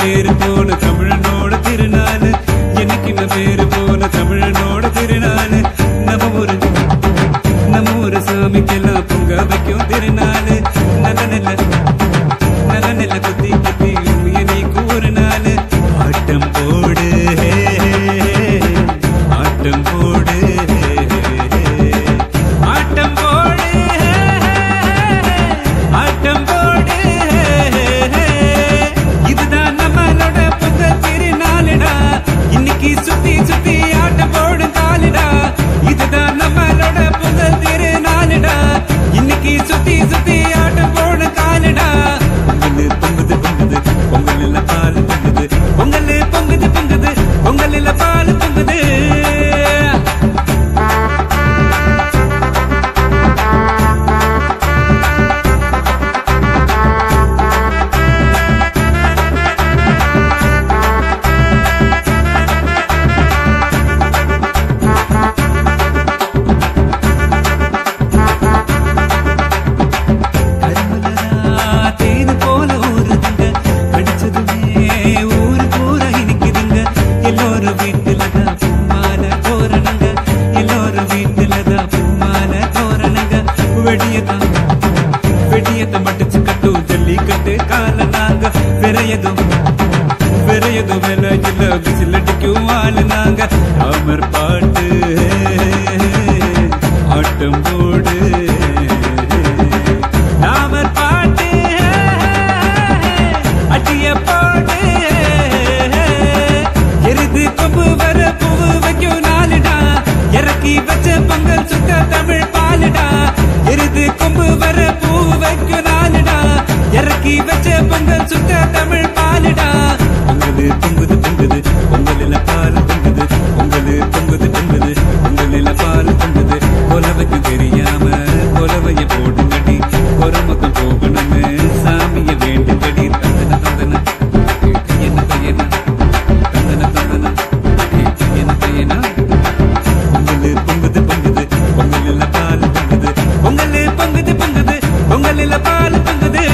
பேரு போல தமிழனோட திருநாள் என்னைக்குமே பேரு போல தமிழனோட திருநாள் நம்ம ஒரு நம்ம ஒரு சாமிக்கெல்லாம் பொங்க வைக்கும் திருநாள் நல்ல நல்ல நல்ல நல்ல குத்தி குத்தி உண்மைய நீ கூறு நாள் ஆட்டம் போடு ஆட்டம் போடு ஆட்டம் போடு ஆட்டம் போடு இதுதான் நம்மளோட பொங்கல் திருநாளுடா இன்னைக்கு சுத்தி சுத்தி ஆட்டம் போடும் காலுடா இதுதான் நம்மளோட பொங்கல் திருநாளுடா இன்னைக்கு சுத்தி சுத்தி ஆட்டம் போடும் காலுடா பொங்கல் பொங்குது பொங்குது பொங்கல் இல்ல பால் பொங்குது பொங்கல் பொங்குது பொங்குது பொங்கல் இல்ல பால் பொங்குது கருமலரா தேனு போல ஊறுதுங்க கடிச்சதுமே ஊரு பூரா இனிக்குதுங்க எல்லோரும் வீட்டுல தான் பூமால தோரணங்க எல்லோரும் வீட்டுல தான் பூமால தோரணங்க வெடியதான் வெடியத்தை மடிச்சு கட்டும் ஜல்லிக்கட்டு கால நாங்க விரையதும் விரையதும் மேல இல்ல விசில் அடிக்கும் ஆளு நாங்க அமர் பாட்டு ஆட்டம் போடு ராமர் பாட்டு அட்டிய பாடு எருது கொம்பு வர பூவு வைக்கும் நாளுடா இறக்கி வச்ச பொங்கல் சுத்த தமிழ் பாலுடா எருது கொம்பு வர பூவு வைக்கும் நாளுடா இறக்கி வச்ச பொங்கல் சுத்த தமிழ் பாலுடா பொங்கல் பொங்குது பொங்குது பொங்கலில் பால் பொங்குது பொங்கல் பொங்குது பொங்குது பொங்கலில் பால் பொங்குது கொலவைக்கு தெரியாம கொலவைய போடுங்கடி கொரமக்கம் போகணும்னு சாமிய வேண்டுங்கடி தந்தன தந்தன கையன கையன தந்தன தந்தன கையன கையன பொங்கல் பொங்குது பொங்குது பொங்கலில் பால் பொங்குது பொங்கல் பொங்குது பொங்குது பொங்கலில் பால் பொங்குது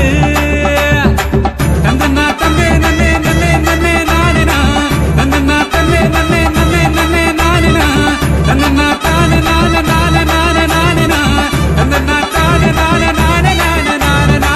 தந்தனா தந்தே நன்னே நன்னே நன்னே நானேனா தந்தனா தன்னே நன்னே நன்னே நன்னே நானேனா தந்தனா தானே நானே நானே நானே நானேனா தந்தனா தானே நானே நானே நானே நானேனா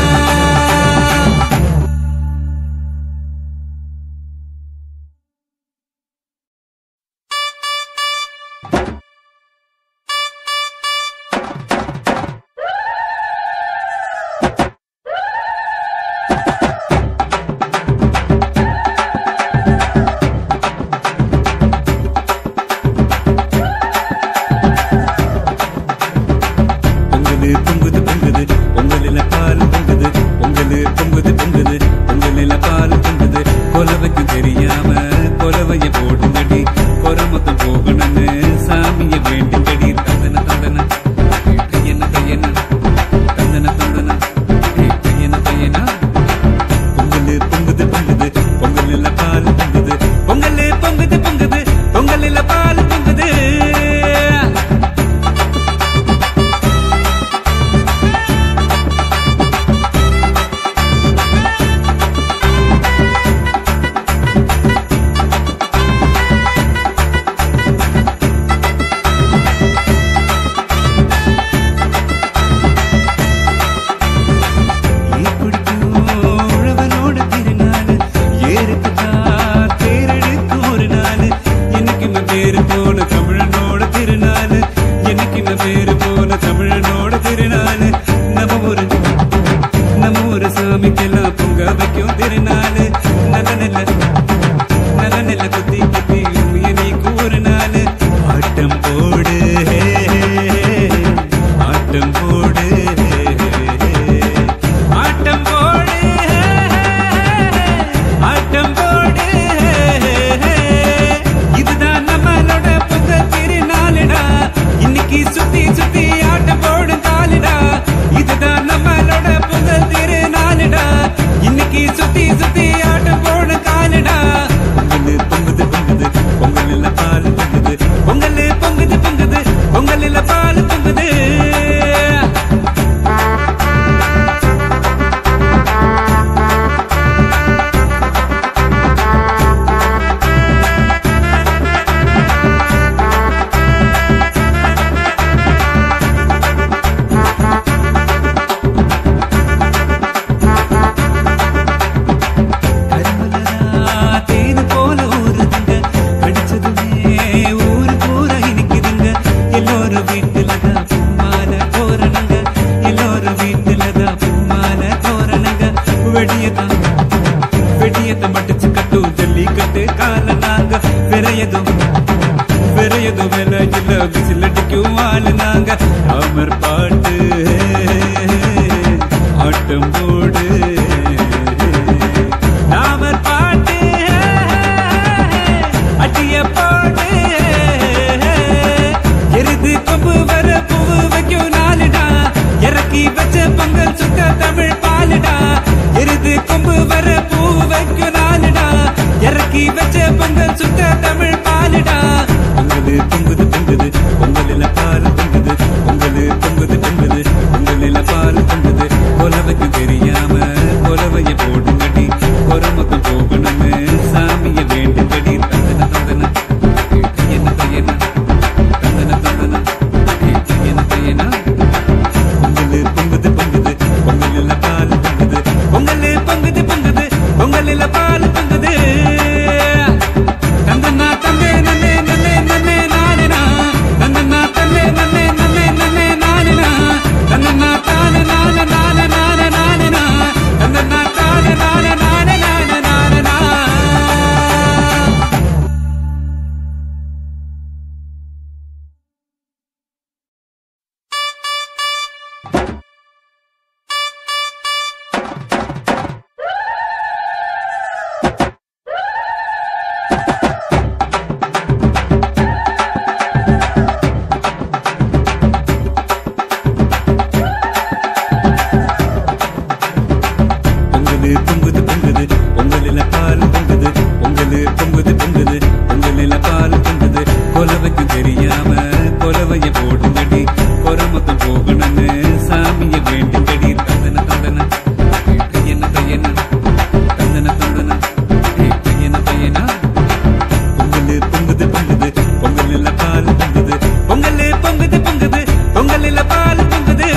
பொங்கல் பொங்குது பொங்குது பொங்கலில் பால் பொங்குது பொங்கல் பொங்குது பொங்குது பொங்கலில் பால் பொங்குது கொலவைக்கு தெரியாம கொலவைய போடுங்கடி கொரமத்தம் போகணும்னு சாமிய வேண்டுங்கடி தந்தன தந்தன கையன கையன தந்தன தந்தன கையன கையனா பொங்கல் பொங்குது பொங்குது பொங்கலில் பால் பொங்குது பொங்கல் பொங்குது பொங்குது பொங்கலில் பால் பொங்குது உழவனோட திருநாள் ஏறுக்குதான் தேரெடுக்கும் ஒரு நாள் என்னைக்குமே பேரு போல தமிழனோட திருநாள் என்னைக்குமே பேரு போல தமிழனோட திருநாள் நம்ம ஒரு நம்ம ஒரு சாமிக்கெல்லாம் பொங்க வைக்கும் திருநாள் நல்ல நல்ல நல்ல நல்ல குத்தி குத்தி உண்மைய நீ கூறு நாள் ஆட்டம் போடு ஆட்டம் போடு ஆட்டம் போடு ஆட்டம் போடு இதுதான் நம்மளோட பொங்கல் திருநாளுடா இன்னைக்கு சுத்தி சுத்தி ஆட்டம் போடும் காலுடா இதுதான் நம்மளோட பொங்கல் திருநாளுடா இன்னைக்கு சுத்தி சுத்தி ஆட்டம் போடும் காலுடா விரயத்தை மட்டிச்சு கட்டும் ஜல்லிக்கட்டு கால நாங்க விரையதும் விரையதும் விலையில விசிலடிக்கும் ஆளு நாங்க அமர் பாட்டு ஆட்டம் போடு ராமர் பாட்டு அட்டிய பாடு எருது கொம்பு வர பூவு வைக்கும் நாளுடா இறக்கி வச்ச பொங்கல் சுத்த தமிழ் பாலுடா எருது கொம்பு வர பூவு வைக்கும் நாளுடா இறக்கி வச்ச பொங்கல் சுத்த தமிழ் பாலுடா பொங்கலு பொங்குது பொங்குது பொங்கலில பால் பொங்குது பொங்கலு பொங்குது பொங்குது பொங்கலில பால் பொங்குது கொலவைக்கு தெரியாம கொலவைய போடுங்கடி கொரமக்கம் போகணும்னு சாமிய வேண்டுங்கடி தந்தன தந்தன கையன கையன தந்தன தந்தன கையன கையன பொங்கலு பொங்குது பொங்குது பொங்கலில பால் பொங்குது பொங்கலு பொங்குது பொங்குது பொங்கலில பால் பொங்குது தந்தனா தந்தே நன்னே நன்னே நன்னே நானேனா தந்தனா தன்னே நன்னே நன்னே நன்னே நானேனா தந்தனா தானே நானே நானே நானே நானேனா தந்தனா தானே நானே நானே நானே நானேனா பொங்கலு பொங்குது பொங்குது பொங்கலில பால் பொங்குது பொங்கலு பொங்குது பொங்குது பொங்கலில பால் பொங்குது கொலவைக்கு தெரியாம கொலவைய போடுங்கடி கொரமக்கம் போகணும்னு சாமிய வேண்டுங்கடி தந்தன தந்தன கையன கையன தந்தன தந்தன கையன கையனா பொங்கலு பொங்குது பொங்குது பொங்கலில பால் பொங்குது பொங்கலு பொங்குது பொங்குது பொங்கலில பால் பொங்குது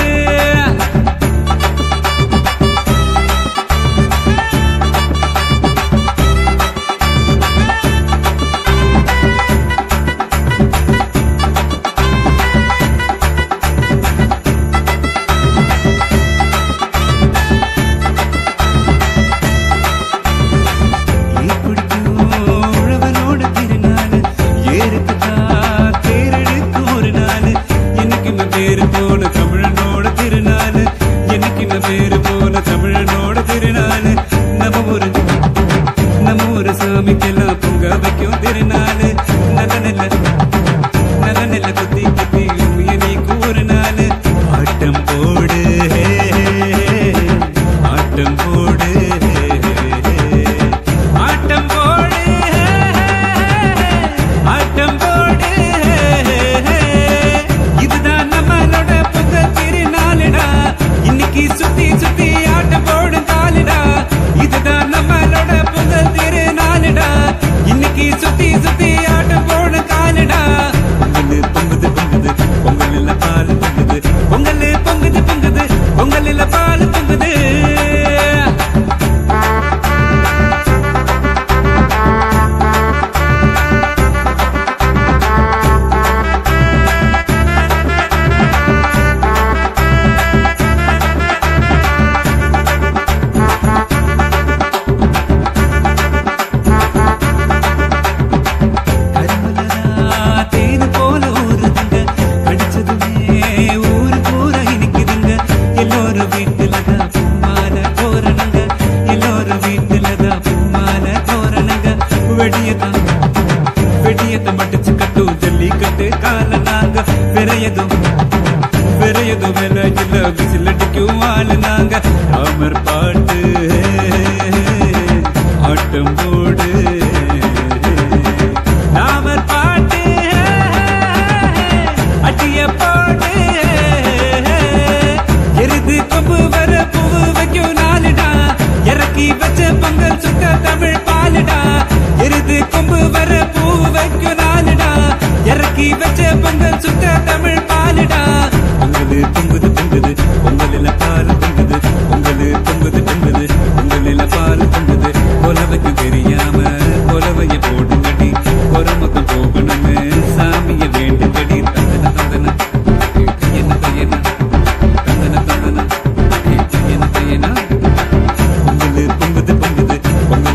உழவனோட திருநாள் ஏறுக்குதான் தேரெடுக்கும் ஒரு நாள் என்னைக்குமே பேரு போல தமிழனோட திருநாள் என்னைக்குமே பேரு போல தமிழனோட திருநாள் நம்ம ஒரு நம்ம ஒரு சாமிக்கெல்லாம் பொங்க வைக்கும் திருநாள் நல்ல நல்ல நல்ல நல்ல குத்தி குத்தி உண்மைய நீ கூறு நாள் ஆட்டம் போடு ஆட்டம் போடு ஆட்டம் போடு ஆட்டம் போடு இதுதான் நம்மளோட பொங்கல் திருநாளுடா இன்னைக்கு சுத்தி சுத்தி ஆட்டம் போடும் காலுடா இதுதான் நம்மளோட பொங்கல் திருநாளுடா இன்னைக்கு சுத்தி சுத்தி ஆட்டம் போடும் காலுடா பொங்கல் பொங்குது பொங்குது பொங்கலில் பால் பொங்குது பொங்கல் பொங்குது பொங்குது பொங்கலில் பால் பொங்குது கருமலரா தேனு போல ஊறுதுங்க கடிச்சதுமே ஊரு பூரா இனிக்குதுங்க எல்லோரும் வீட்டுல தான் பூமால தோரணங்க எல்லோரும் வீட்டுல தான் பூமால தோரணங்க வெடியதான் வெடியத்தை மட்டிச்சு கட்டும் ஜல்லிக்கட்டு கால நாங்க விரையதும் விரையதும் விலையில விசிலடிக்கும் ஆளு நாங்க அமர் பாட்டு ஆட்டம் போடு ராமர் பாட்டு அட்டிய பாடு எருது கொம்பு வர பூவு வைக்கும் நாளுடா இறக்கி வச்ச பொங்கல் சுத்த தமிழ் பாலுடா எருது கொம்பு வர பூவு வைக்கும் நாளுடா இறக்கி வச்ச பொங்கல் சுத்த தமிழ் பாலுடா பொங்கலு பொங்குது பொங்குது பொங்கலில பால் பொங்குது பொங்கலு பொங்குது பொங்குது பொங்கலில பால் பொங்குது கொலவைக்கு தெரியாம கொலவைய போடுங்கடி கொரமக்கம் போகணும்னு சாமிய வேண்டுங்கடி தந்தன தந்தன கையன கையன தந்தன தந்தன கையன கையனா பொங்கலு பொங்குது பொங்குது பொங்கல்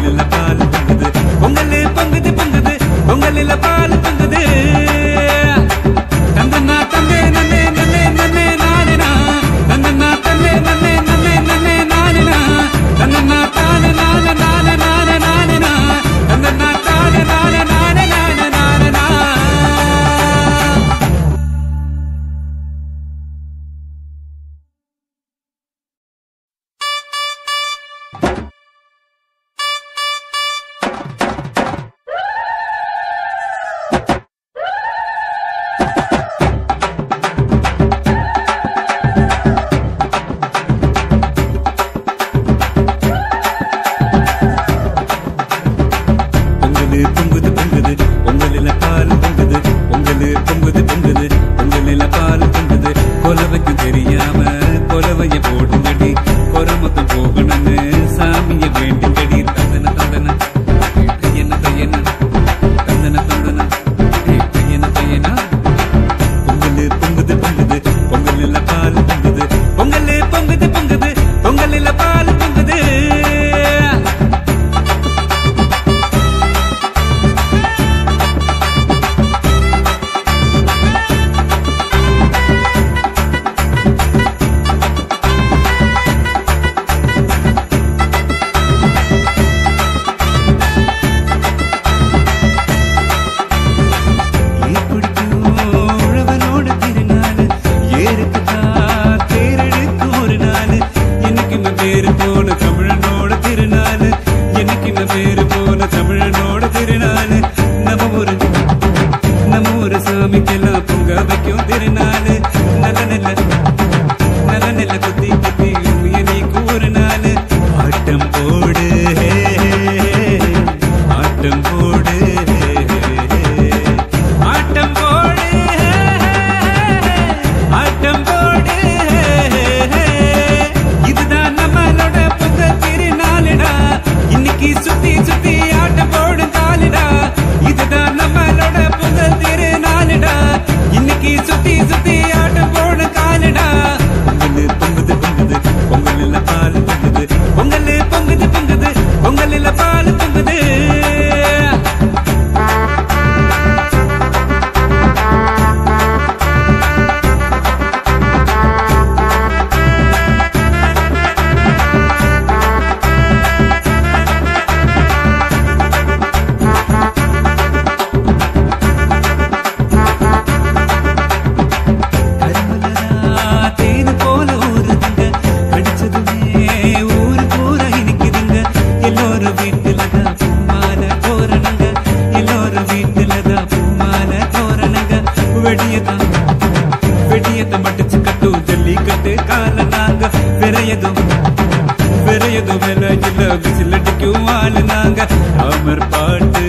வீட்டுல தான் பூமால தோரணங்க எல்லோரும் வீட்டுல தான் பூமால தோரணங்க வெடியதான் வெடியத்தை மடிச்சு கட்டும் ஜல்லிக்கட்டு கால நாங்க விரையதும் விரையதும் விலையில விசில் அடிக்கும் ஆளு நாங்க ராமர் பாட்டு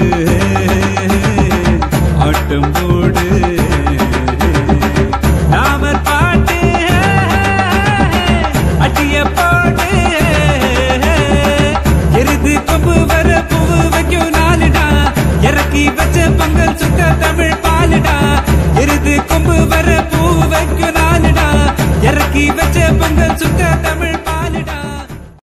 ஆட்டம் போடு ராமர் பாட்டு அட்டிய போடு எருது கொம்பு வர பூவு வைக்கும் நாளுடா இறக்கி வச்ச பொங்கல் சுத்த தமிழ் பாலுடா எருது கொம்பு வர பூவு வைக்கும் நாளுடா இறக்கி வச்ச பொங்கல் சுத்த தமிழ்